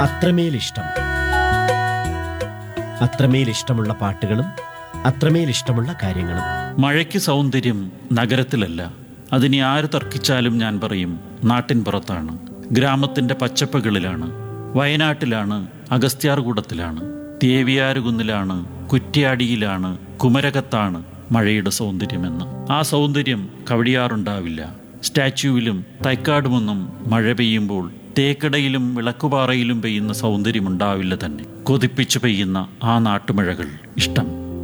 അത്രമേൽ ഇഷ്ടം അത്രമേൽ ഇഷ്ടമുള്ള പാട്ടുകളും അത്രമേൽ ഇഷ്ടമുള്ള കാര്യങ്ങളും മഴയ്ക്ക് സൗന്ദര്യം നഗരത്തിലല്ല അതിനെ ആര് തർക്കിച്ചാലും ഞാൻ പറയും നാട്ടിൻ പുറത്താണ് ഗ്രാമത്തിൻ്റെ പച്ചപ്പുകളിലാണ് വയനാട്ടിലാണ് അഗസ്ത്യാർകൂടത്തിലാണ് തേവിയാരുകുന്നിലാണ് കുറ്റ്യാടിയിലാണ് കുമരകത്താണ് മഴയുടെ സൗന്ദര്യമെന്ന് ആ സൗന്ദര്യം കവടിയാറുണ്ടാവില്ല സ്റ്റാച്യുവിലും തൈക്കാടുമൊന്നും മഴ പെയ്യുമ്പോൾ തേക്കടയിലും വിളക്കുപാറയിലും പെയ്യുന്ന സൗന്ദര്യമുണ്ടാവില്ല തന്നെ കൊതിപ്പിച്ചു പെയ്യുന്ന ആ നാട്ടുമഴകൾ ഇഷ്ടം